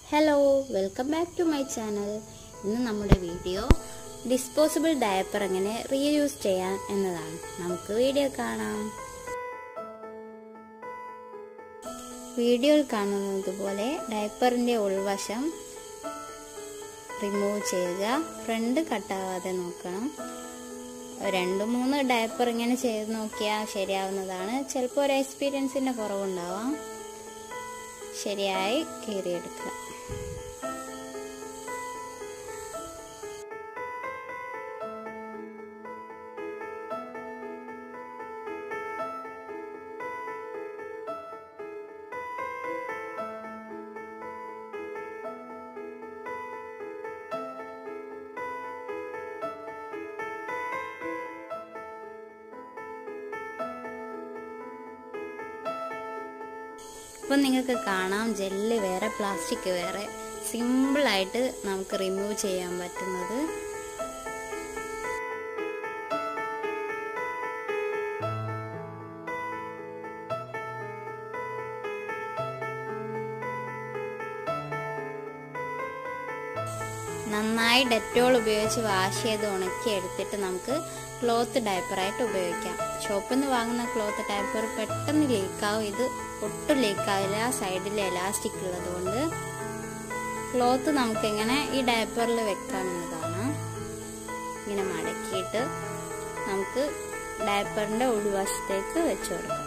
hello welcome back to my channel ഇന്ന് നമ്മുടെ video disposable diaper എങ്ങനെ റീയൂസ് ചെയ്യാം എന്നതാണ് നമുക്ക് വീഡിയോ കാണാം വീഡിയോയിൽ കാണുന്നത് പോലെ ഡയപ്പറിൻ്റെ ഉൾവശം റിമൂവ് ചെയ്യുക ഫ്രണ്ട് കട്ടാവാതെ നോക്കണം രണ്ട് മൂന്ന് ഡയപ്പർ ഇങ്ങനെ ചെയ്ത് നോക്കിയാൽ ശരിയാവുന്നതാണ് ചിലപ്പോൾ ഒരു എക്സ്പീരിയൻസിൻ്റെ കുറവുണ്ടാവാം ശരിയായി കീറിയെടുക്കുക ഇപ്പം നിങ്ങൾക്ക് കാണാം ജെല്ല് വേറെ പ്ലാസ്റ്റിക് വേറെ സിമ്പിളായിട്ട് നമുക്ക് റിമൂവ് ചെയ്യാൻ പറ്റുന്നത് നന്നായി ഡെറ്റോൾ ഉപയോഗിച്ച് വാഷ് ചെയ്ത് ഉണക്കി എടുത്തിട്ട് നമുക്ക് ക്ലോത്ത് ഡയപ്പറായിട്ട് ഉപയോഗിക്കാം ഷോപ്പിൽ നിന്ന് വാങ്ങുന്ന ക്ലോത്ത് ഡയപ്പർ പെട്ടെന്ന് ലീക്കാവും ഇത് ഒട്ടും ലീക്കാവില്ല സൈഡിൽ എലാസ്റ്റിക് ഉള്ളതുകൊണ്ട് ക്ലോത്ത് നമുക്കിങ്ങനെ ഈ ഡയപ്പറിൽ വെക്കാവുന്നതാണ് ഇങ്ങനെ മടക്കിയിട്ട് നമുക്ക് ഡയപ്പറിൻ്റെ ഉൾവശത്തേക്ക് വെച്ചു കൊടുക്കാം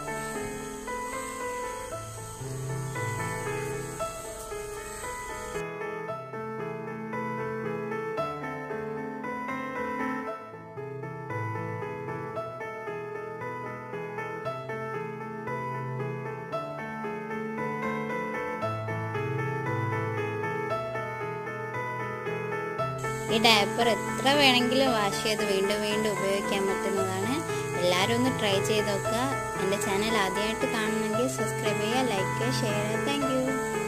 ഈ ഡയപ്പർ എത്ര വേണമെങ്കിലും വാഷ് ചെയ്ത് വീണ്ടും വീണ്ടും ഉപയോഗിക്കാൻ പറ്റുന്നതാണ് എല്ലാവരും ഒന്ന് ട്രൈ ചെയ്ത് നോക്കുക എൻ്റെ ചാനൽ ആദ്യമായിട്ട് കാണുന്നെങ്കിൽ സബ്സ്ക്രൈബ് ചെയ്യുക ലൈക്ക് ചെയ്യുക ഷെയർ ചെയ്യുക താങ്ക്